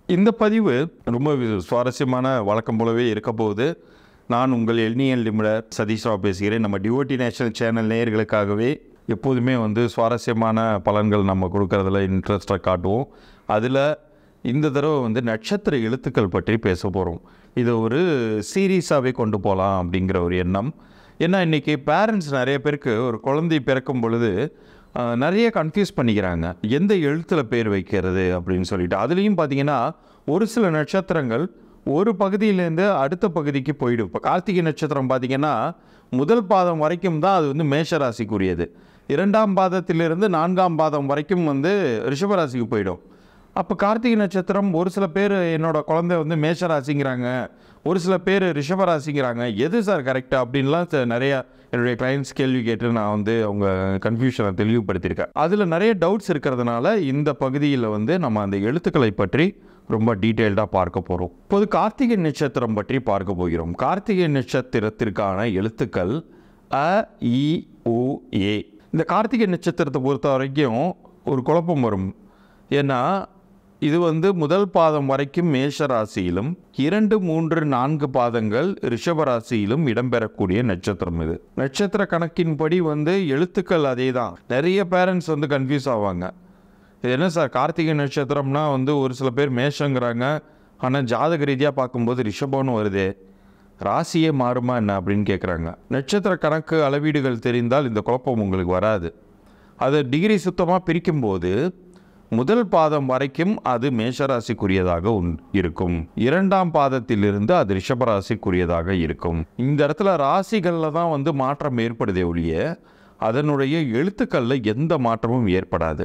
இந்த பதிவு ரொம்ப வி- சுவாரஸ்யமான வழக்கம் போலவே இருக்க போகுது நான் உங்கள் எல்னியல் லிமிடர் சதீஷ் ராவ் பேசுகிறேன் நம்ம டிவோட்டி நேஷனல் சேனல் நேயர்களுக்காகவே எப்போதுமே வந்து சுவாரஸ்யமான பலன்கள் நம்ம கொடுக்கறதுல இன்ட்ரெஸ்ட்டாக காட்டுவோம் அதில் இந்த தடவை வந்து நட்சத்திர எழுத்துக்கள் பற்றி பேச போகிறோம் இது ஒரு சீரீஸாகவே கொண்டு போகலாம் அப்படிங்கிற ஒரு எண்ணம் ஏன்னா இன்றைக்கி பேரண்ட்ஸ் நிறைய பேருக்கு ஒரு குழந்தை பிறக்கும் பொழுது ஆஹ், நிறைய கன்ஃபியூஸ் பண்ணிக்கிறாங்க எந்த எழுத்தில் பேர் வைக்கிறது அப்படின்னு சொல்லிட்டு அதுலேயும் பார்த்தீங்கன்னா ஒரு சில நட்சத்திரங்கள் ஒரு பகுதியிலேருந்து அடுத்த பகுதிக்கு போயிடும் இப்போ கார்த்திகை நட்சத்திரம் பார்த்தீங்கன்னா முதல் பாதம் வரைக்கும் தான் அது வந்து மேஷராசிக்குரியது இரண்டாம் பாதத்திலிருந்து நான்காம் பாதம் வரைக்கும் வந்து ரிஷபராசிக்கு போயிடும் அப்போ கார்த்திகை நட்சத்திரம் ஒரு சில பேர் என்னோட குழந்தை வந்து மேஷராசிங்கிறாங்க ஒரு சில பேர் ரிஷபராசிங்கிறாங்க எது சார் கரெக்டாக அப்படின்லாம் ச- நிறைய என்னுடைய கிளைண்ட்ஸ் கேள்வி கேட்டு நான் வந்து அவங்க கன்ஃபியூஷனை தெளிவுபடுத்தியிருக்கேன் அதில் நிறைய டவுட்ஸ் இருக்கிறதுனால இந்த பகுதியில் வந்து நம்ம அந்த எழுத்துக்களை பற்றி ரொம்ப டீட்டெயில்டாக பார்க்க போகிறோம் இப்போது கார்த்திகை நட்சத்திரம் பற்றி பார்க்க போகிறோம் கார்த்திகை நட்சத்திரத்திற்கான எழுத்துக்கள் அ இ உ ஏ இந்த கார்த்திகை நட்சத்திரத்தை பொறுத்த வரைக்கும் ஒரு குழப்பம் வரும் ஏன்னா இது வந்து முதல் பாதம் வரைக்கும் மேஷ ராசியிலும் இரண்டு மூன்று நான்கு பாதங்கள் ரிஷப ராசியிலும் இடம்பெறக்கூடிய நட்சத்திரம் இது நட்சத்திர கணக்கின்படி வந்து எழுத்துக்கள் அதே தான் நிறைய பேரண்ட்ஸ் வந்து கன்ஃபியூஸ் ஆவாங்க இது என்ன சார் கார்த்திகை நட்சத்திரம்னா வந்து ஒரு சில பேர் மேஷங்கிறாங்க ஆனால் ஜாதக ரீதியாக பார்க்கும்போது ரிஷபம்னு வருதே ராசியே மாறுமா என்ன அப்படின்னு கேட்குறாங்க நட்சத்திர கணக்கு அளவீடுகள் தெரிந்தால் இந்த குழப்பம் உங்களுக்கு வராது அதை டிகிரி சுத்தமாக பிரிக்கும்போது முதல் பாதம் வரைக்கும் அது மேஷராசிக்குரியதாக உன்- இருக்கும் இரண்டாம் பாதத்திலிருந்து அது ரிஷபராசிக்குரியதாக இருக்கும் இந்த இடத்துல ராசிகளில் தான் வந்து மாற்றம் ஏற்படுதே ஒழிய அதனுடைய எழுத்துக்களில் எந்த மாற்றமும் ஏற்படாது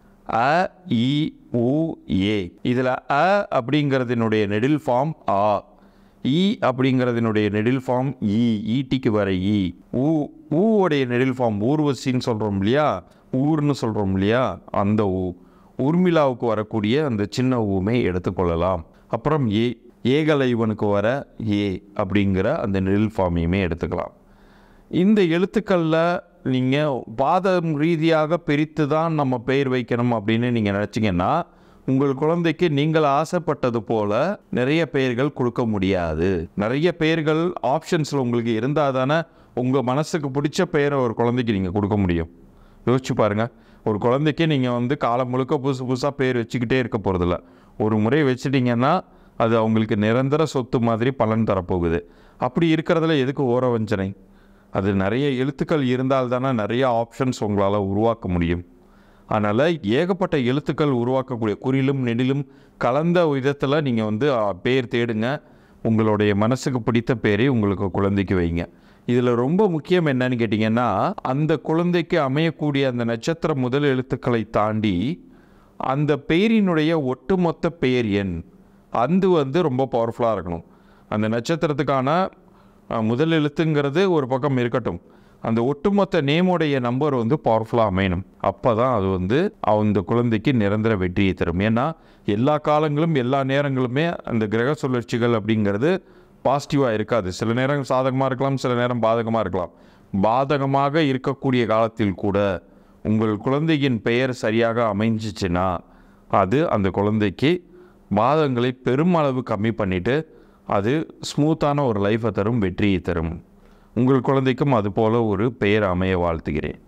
அ இ உ ஏ இதில் அ அப்படிங்கிறதினுடைய நெடில் ஃபார்ம் ஆ இ அப்படிங்கிறதினுடைய நெடில் ஃபார்ம் இ ஈட்டிக்கு வர இ ஊ ஊவோடைய நெடில் ஃபார்ம் ஊர்வசின்னு சொல்கிறோம் இல்லையா ஊர்னு சொல்கிறோம் இல்லையா அந்த ஊ உர்மிளாவுக்கு வரக்கூடிய அந்த சின்ன ஊமை எடுத்துக்கொள்ளலாம் அப்புறம் ஏ ஏகலைவனுக்கு வர ஏ அப்படிங்கிற அந்த நெடில் ஃபார்மையுமே எடுத்துக்கலாம் இந்த எழுத்துக்களில் நீங்கள் பாதம் ரீதியாக பிரித்து தான் நம்ம பெயர் வைக்கணும் அப்படின்னு நீங்கள் நினச்சிங்கன்னா உங்கள் குழந்தைக்கு நீங்கள் ஆசைப்பட்டது போல நிறைய பெயர்கள் கொடுக்க முடியாது நிறைய பெயர்கள் ஆப்ஷன்ஸில் உங்களுக்கு இருந்தால் தானே உங்கள் மனசுக்கு பிடிச்ச பெயரை ஒரு குழந்தைக்கு நீங்கள் கொடுக்க முடியும் யோசிச்சு பாருங்கள் ஒரு குழந்தைக்கு நீங்கள் வந்து காலம் முழுக்க புதுசு புதுசாக பேர் வச்சுக்கிட்டே இருக்க போகிறதில்ல ஒரு முறை வச்சிட்டிங்கன்னா அது அவங்களுக்கு நிரந்தர சொத்து மாதிரி பலன் தரப்போகுது அப்படி இருக்கிறதுல எதுக்கு ஓர வஞ்சனை அது நிறைய எழுத்துக்கள் இருந்தால் தானே நிறைய ஆப்ஷன்ஸ் உங்களால் உருவாக்க முடியும் அதனால் ஏகப்பட்ட எழுத்துக்கள் உருவாக்கக்கூடிய குறிலும் நெடிலும் கலந்த விதத்தில் நீங்கள் வந்து அ, பேர் தேடுங்க உங்களுடைய மனசுக்கு பிடித்த பேரை உங்களுக்கு குழந்தைக்கு வைங்க இதில் ரொம்ப முக்கியம் என்னன்னு கேட்டிங்கன்னா அந்த குழந்தைக்கு அமையக்கூடிய அந்த நட்சத்திர முதல் எழுத்துக்களை தாண்டி அந்த பெயரினுடைய ஒட்டுமொத்த பெயர் எண் அது வந்து ரொம்ப பவர்ஃபுல்லாக இருக்கணும் அந்த நட்சத்திரத்துக்கான அஹ், முதல் எழுத்துங்கிறது ஒரு பக்கம் இருக்கட்டும் அந்த ஒட்டுமொத்த நேமுடைய நம்பர் வந்து பவர்ஃபுல்லாக அமையணும் அப்போ தான் அது வந்து அந்த குழந்தைக்கு நிரந்தர வெற்றியை தரும் ஏன்னா எல்லா காலங்களும் எல்லா நேரங்களுமே அந்த கிரக சுழற்சிகள் அப்படிங்கிறது பாசிட்டிவாக இருக்காது சில நேரம் சாதகமாக இருக்கலாம் சில நேரம் பாதகமாக இருக்கலாம் பாதகமாக இருக்கக்கூடிய காலத்தில் கூட உங்கள் குழந்தையின் பெயர் சரியாக அமைஞ்சிச்சுன்னா அது அந்த குழந்தைக்கு பாதங்களை பெருமளவு கம்மி பண்ணிவிட்டு அது ஸ்மூத்தான ஒரு லைஃப்பை தரும் வெற்றியை தரும் உங்கள் குழந்தைக்கும் அதுபோல ஒரு பெயர் அமைய வாழ்த்துகிறேன்